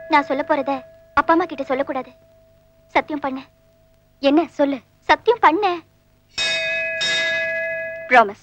நான் சொல்ல போறத அப்பா அம்மா கிட்ட சொல்லக்கூடாது சத்தியம் பண்ண என்ன சொல்லு சத்தியம் பண்ண ப்ராமிஸ்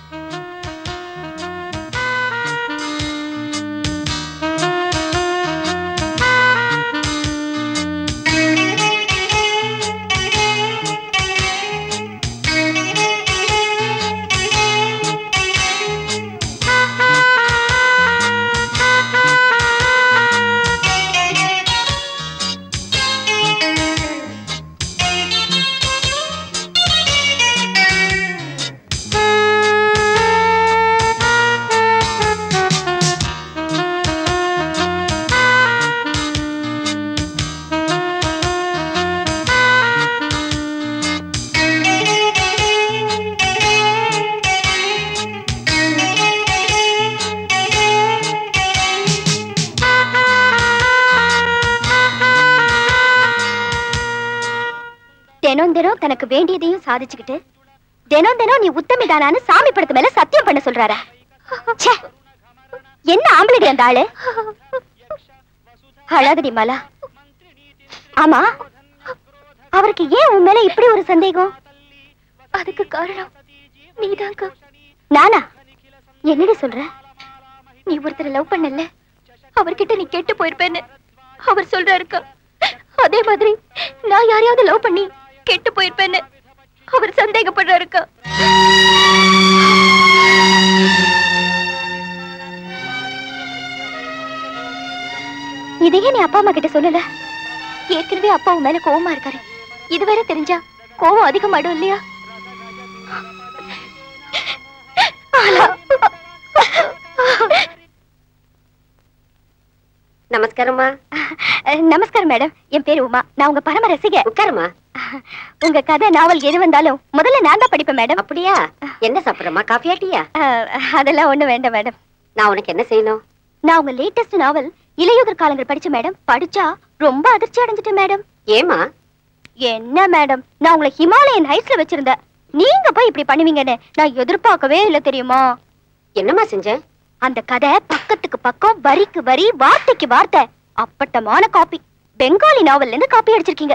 தினம் தினம் தனக்கு வேண்டியதையும் சாதிச்சுக்கிட்டு தினம் தினம் நீ உத்தமிதானான்னு சாமி படத்து மேல சத்தியம் பண்ண சொல்றாரா ச்சே, என்ன ஆம்பளடி அந்த ஆளு அழாதடி மாலா ஆமா அவருக்கு ஏன் உன் மேல இப்படி ஒரு சந்தேகம் அதுக்கு காரணம் நீதாங்க நானா என்னடி சொல்ற நீ ஒருத்தரை லவ் பண்ணல அவர்கிட்ட நீ கெட்டு போயிருப்பேன்னு அவர் சொல்றாருக்கா அதே மாதிரி நான் யாரையாவது லவ் பண்ணி கெட்டு போயிருப்பேன்னு அவர் சந்தேகப்படுறாருக்கா இதையே நீ அப்பா அம்மா கிட்ட சொல்லல ஏற்கனவே அப்பா உன் மேல கோவமா இருக்காரு இது வேற தெரிஞ்சா கோவம் அதிகமாடும் இல்லையா ஆலா. நமஸ்காரம்மா அஹ், நமஸ்காரம் மேடம் என் பேரு உமா நான் உங்க பரம ரசிகை உட்காருமா உங்க கதை நாவல் எது வந்தாலும் முதல்ல நான் தான் படிப்பேன் மேடம் அப்படியா என்ன சாப்பிடுறமா காஃபியா டீயா அஹ், அதெல்லாம் ஒண்ணு வேண்டாம் மேடம் நான் உனக்கு என்ன செய்யணும் நான் உங்க லேட்டஸ்ட் நாவல் இலையுதிர் காலங்கள் படிச்ச மேடம் படிச்சா ரொம்ப அதிர்ச்சி அடைஞ்சிட்டேன் மேடம் ஏமா என்ன மேடம் நான் உங்களை ஹிமாலயன் ஹைட்ஸ்ல வச்சிருந்தேன் நீங்க போய் இப்படி பண்ணுவீங்கன்னு நான் எதிர்பார்க்கவே இல்லை தெரியுமா என்னம்மா செஞ்சேன் அந்த கதை பக்கத்துக்கு பக்கம் வரிக்கு வரி வார்த்தைக்கு வார்த்தை அப்பட்டமான காப்பி பெங்காலி நாவல்ல இருந்து காப்பி அடிச்சிருக்கீங்க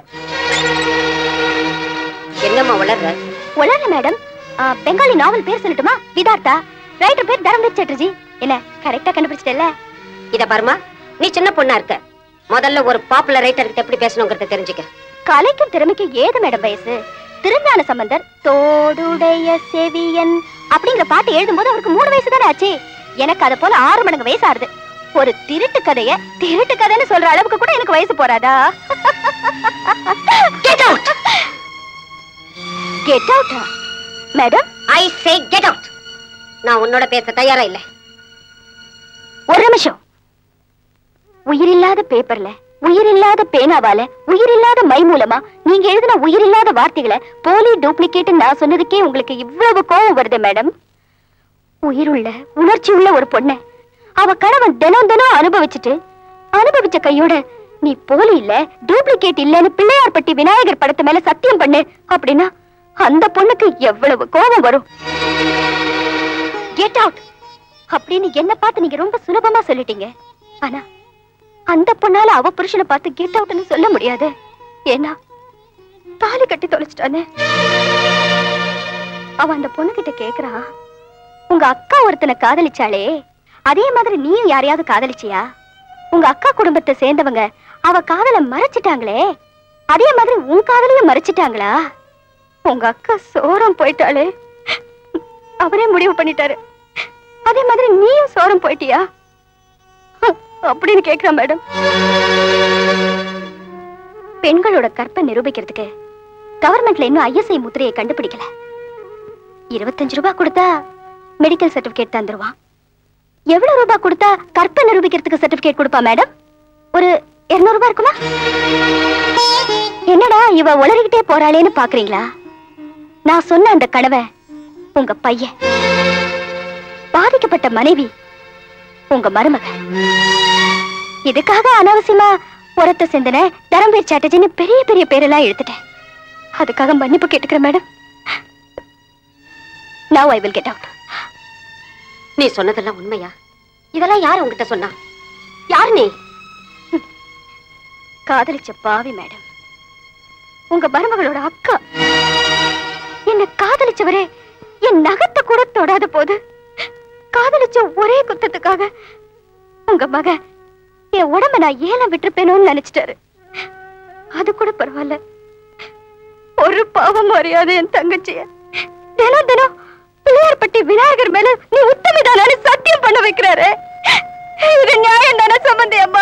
என்னம்மா வளர்ற உலக மேடம் ஆ, பெங்காலி நாவல் பேர் சொல்லட்டுமா விதார்த்தா ரைட்டர் பேர் தரம்வீர் சட்டர்ஜி என்ன கரெக்டா கண்டுபிடிச்சிட்டல இத பாருமா நீ சின்ன பொண்ணா இருக்க முதல்ல ஒரு பாப்புலர் ரைட்டர் கிட்ட எப்படி பேசணுங்கிறத தெரிஞ்சுக்க கலைக்கும் திறமைக்கு ஏது மேடம் வயசு திருஞான சம்பந்தர் தோடுடைய செவியன் அப்படிங்கிற பாட்டு எழுதும்போது அவருக்கு மூணு வயசு தானே ஆச்சு எனக்கு அது போல ஆறு மடங்கு வயசு ஆறுது ஒரு திருட்டு கதைய திருட்டு கதைன்னு சொல்ற அளவுக்கு கூட எனக்கு வயசு போறாதா கெட் அவுட் கெட் அவுட்டா madam I say get out நான் உன்னோட பேச தயாரா இல்ல ஒரு நிமிஷம் உயிரில்லாத பேப்பர்ல உயிரில்லாத பேனாவால உயிரில்லாத மை மூலமா நீங்க எழுதின உயிரில்லாத வார்த்தைகளை போலி டூப்ளிகேட் நான் சொன்னதுக்கே உங்களுக்கு இவ்வளவு கோவம் வருது மேடம் உயிருள்ள உணர்ச்சி உள்ள ஒரு பொண்ண அவ கணவன் தினம் தினம் அனுபவிச்சுட்டு அனுபவிச்ச கையோட நீ போலி இல்ல டூப்ளிகேட் இல்லன்னு பிள்ளையார்பட்டி விநாயகர் படத்து மேல சத்தியம் பண்ணு அப்படின்னா அந்த பொண்ணுக்கு எவ்வளவு கோபம் வரும் கெட் அவுட் அப்படின்னு என்ன பார்த்து நீங்க ரொம்ப சுலபமா சொல்லிட்டீங்க ஆனா அந்த பொண்ணால அவ புருஷனை பார்த்து கெட் அவுட்னு சொல்ல முடியாது ஏன்னா தாலி கட்டி தொலைச்சிட்டானே அவ அந்த பொண்ணு கிட்ட கேக்குறான் உங்க அக்கா ஒருத்தனை காதலிச்சாளே அதே மாதிரி நீயும் யாரையாவது காதலிச்சியா உங்க அக்கா குடும்பத்தை சேர்ந்தவங்க அவ காதலை மறைச்சிட்டாங்களே அதே மாதிரி உன் காதலையும் மறைச்சிட்டாங்களா உங்க அக்கா சோரம் போயிட்டாளே அவரே முடிவு பண்ணிட்டாரு அதே மாதிரி நீயும் சோரம் போயிட்டியா அப்படின்னு கேக்குறா மேடம் பெண்களோட கற்பை நிரூபிக்கிறதுக்கு கவர்மெண்ட்ல இன்னும் ஐஎஸ்ஐ முத்திரையை கண்டுபிடிக்கல இருபத்தஞ்சு ரூபாய் கொடுத்தா மெடிக்கல் சர்டிபிகேட் தந்துருவான் எவ்வளவு ரூபாய் கொடுத்தா கற்பை நிரூபிக்கிறதுக்கு சர்டிபிகேட் கொடுப்பா மேடம் ஒரு இருநூறு ரூபாய் இருக்குமா என்னடா இவ உளறிக்கிட்டே போறாளேன்னு பாக்குறீங்களா நான் சொன்ன அந்த கனவை உங்க பையன் பாதிக்கப்பட்ட மனைவி உங்க மருமக இதுக்காக அனாவசியமா உரத்த சிந்தனை தரம்பீர் சாட்டர்ஜின்னு பெரிய பெரிய பேரெல்லாம் எழுத்துட்டேன் அதுக்காக மன்னிப்பு கேட்டுக்கிறேன் madam now I will get out நீ சொன்னதெல்லாம் உண்மையா இதெல்லாம் யார் உன்கிட்ட சொன்னா யார் நீ காதலிச்ச பாவி மேடம் உங்க மருமகளோட அக்கா என்ன காதலிச்சவரே என் நகத்தை கூட தொடாத போது காதலிச்ச ஒரே குத்தத்துக்காக உங்க மக என் உடம்ப நான் ஏலம் விட்டுருப்பேனோன்னு நினைச்சிட்டாரு அது கூட பரவாயில்ல ஒரு பாவம் அறியாத என் தங்கச்சிய தினம் தினம் பிள்ளையார்பட்டி விநாயகர் மேல நீ உத்தமிதானு சத்தியம் பண்ண வைக்கிறாரு இது நியாயம் தானே சம்பந்தி அம்மா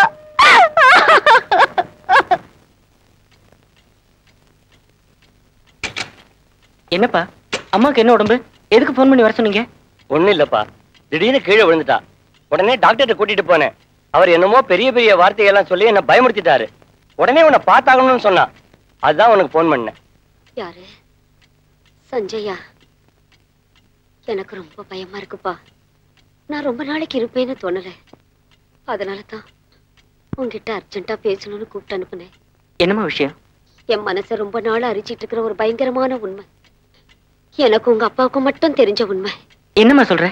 என்னப்பா அம்மாக்கு என்ன உடம்பு எதுக்கு ஃபோன் பண்ணி வர சொன்னீங்க ஒண்ணும் இல்லப்பா திடீர்னு கீழே விழுந்துட்டா உடனே டாக்டர்கிட்ட கூட்டிட்டு போனேன் அவர் என்னமோ பெரிய பெரிய வார்த்தையெல்லாம் சொல்லி என்ன பயமுறுத்திட்டாரு உடனே உன்னை பார்த்தாகணும்னு சொன்னா அதுதான் உனக்கு ஃபோன் பண்ணேன் யாரு சஞ்சயா எனக்கு ரொம்ப பயமா இருக்குப்பா நான் ரொம்ப நாளைக்கு இருப்பேன்னு தோணல அதனால தான் உங்ககிட்ட அர்ஜென்ட்டா பேசணும்னு கூப்பிட்டு அனுப்புனேன் என்னம்மா விஷயம் என் மனசை ரொம்ப நாளா அரிச்சிட்டு இருக்கிற ஒரு பயங்கரமான உண்மை எனக்கு உங்க அப்பாவுக்கும் மட்டும் தெரிஞ்ச உண்மை என்னம்மா சொல்ற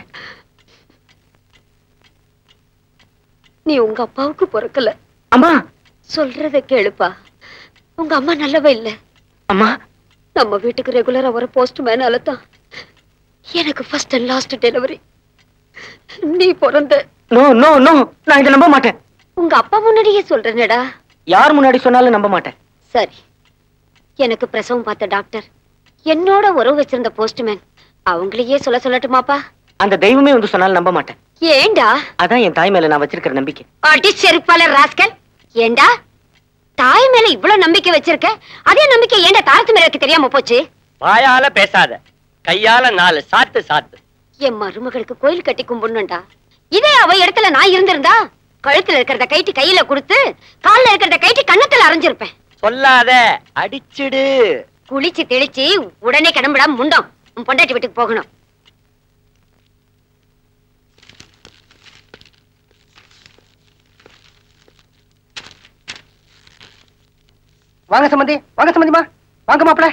நீ உங்க அப்பாவுக்கு பிறக்கல அம்மா சொல்றத கேளுப்பா உங்க அம்மா நல்லவ இல்ல அம்மா நம்ம வீட்டுக்கு ரெகுலரா வர போஸ்ட் மேனால தான் எனக்கு ஃபர்ஸ்ட் அண்ட் லாஸ்ட் டெலிவரி நீ பிறந்த நோ நோ நோ நான் இதை நம்ப மாட்டேன் உங்க அப்பா முன்னாடியே சொல்றேனடா யார் முன்னாடி சொன்னாலும் நம்ப மாட்டேன் சரி எனக்கு பிரசவம் பார்த்த டாக்டர் என்னோட உறவு வச்சிருந்த போஸ்ட்மேன் அவங்களையே சொல்ல சொல்லட்டுமாப்பா அந்த தெய்வமே வந்து சொன்னாலும் நம்ப மாட்டேன் ஏண்டா அதான் என் தாய் மேல நான் வச்சிருக்கிற நம்பிக்கை அடி செருப்பால ராஸ்கல் ஏண்டா தாய் மேல இவ்வளவு நம்பிக்கை வச்சிருக்க அதே நம்பிக்கை ஏண்டா தாரத்து மேல வைக்க தெரியாம போச்சு வாயால பேசாத கையால நாலு சாத்து சாத்து என் மருமகளுக்கு கோயில் கட்டி கும்பிடணும்டா இதே அவ இடத்துல நான் இருந்திருந்தா கழுத்துல இருக்கிறத கைட்டி கையில கொடுத்து கால்ல இருக்கிறத கைட்டி கண்ணத்துல அரைஞ்சிருப்பேன் சொல்லாத அடிச்சிடு குளிச்சு தெளிச்சு உடனே கிளம்பிடாம முண்டோம் உன் பொண்டாட்டி வீட்டுக்கு போகணும் வாங்க சம்பந்தி வாங்க சம்பந்திமா வாங்க மாப்பிள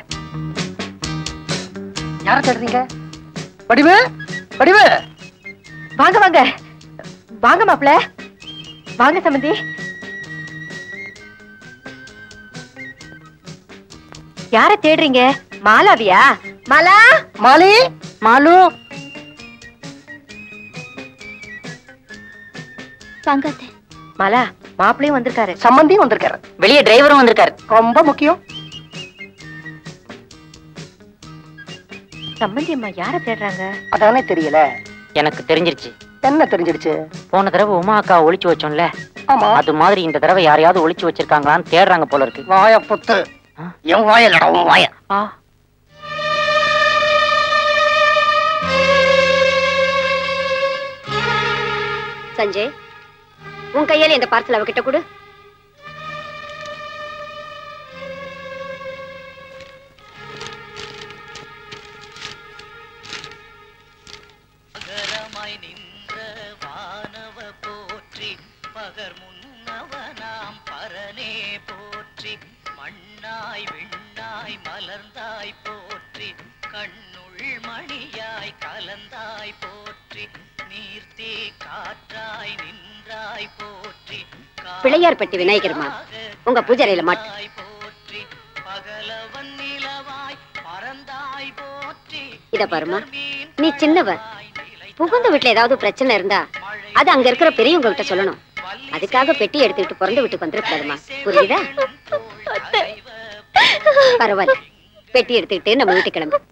யார தேடுறீங்க வடிவு வடிவு வாங்க வாங்க வாங்க மாப்ள வாங்க சம்பந்தி யார தேடுறீங்க மாலாவியா மாலா மாலி மாலு வாங்காத மாலா மாப்பிளையும் வந்திருக்காரு சம்பந்தியும் வந்திருக்காரு வெளியே டிரைவரும் வந்திருக்காரு ரொம்ப முக்கியம் சம்பந்தி அம்மா யார தேடுறாங்க அதானே தெரியல எனக்கு தெரிஞ்சிருச்சு என்ன தெரிஞ்சிடுச்சு போன தடவை உமா அக்கா ஒளிச்சு வச்சோம்ல ஆமா அது மாதிரி இந்த தடவை யாரையாவது ஒளிச்சு வச்சிருக்காங்களான்னு தேடுறாங்க போல இருக்கு வாய புத்து ஆ? என் வாய இல்லடா உன் வாய ஆ சஞ்சய் உன் கையால இந்த பார்சல் அவகிட்ட கொடு பகரமாய் நின்ற வானவ போற்றி பகர் முன்னவனாம் பரனே போற்றி மண்ணாய் விண்ணாய் மலர்ந்தாய் போற்றி கண்ணுள் மணியாய் கலந்தாய் போற்றி நீர்த்தே காற்றாய் நின்றாய் போற்றி பிள்ளையார்பட்டி விநாயகர்மா உங்க பூஜையில மாட்டு காத்தாய் போற்றி பகலவன் நிலவாய் பறந்தாய் போற்றி இத பாருமா நீ சின்னவ புகுந்த வீட்டுல ஏதாவது பிரச்சனை இருந்தா அது அங்க இருக்கிற பெரியவங்க கிட்ட சொல்லணும் அதுக்காக பெட்டி எடுத்துக்கிட்டு பிறந்த வீட்டுக்கு வந்துடக்கூடாதுமா புரியுதா பரவாயில்ல பெட்டி எடுத்துக்கிட்டு நம்ம வீட்டுக்கு கிளம்பு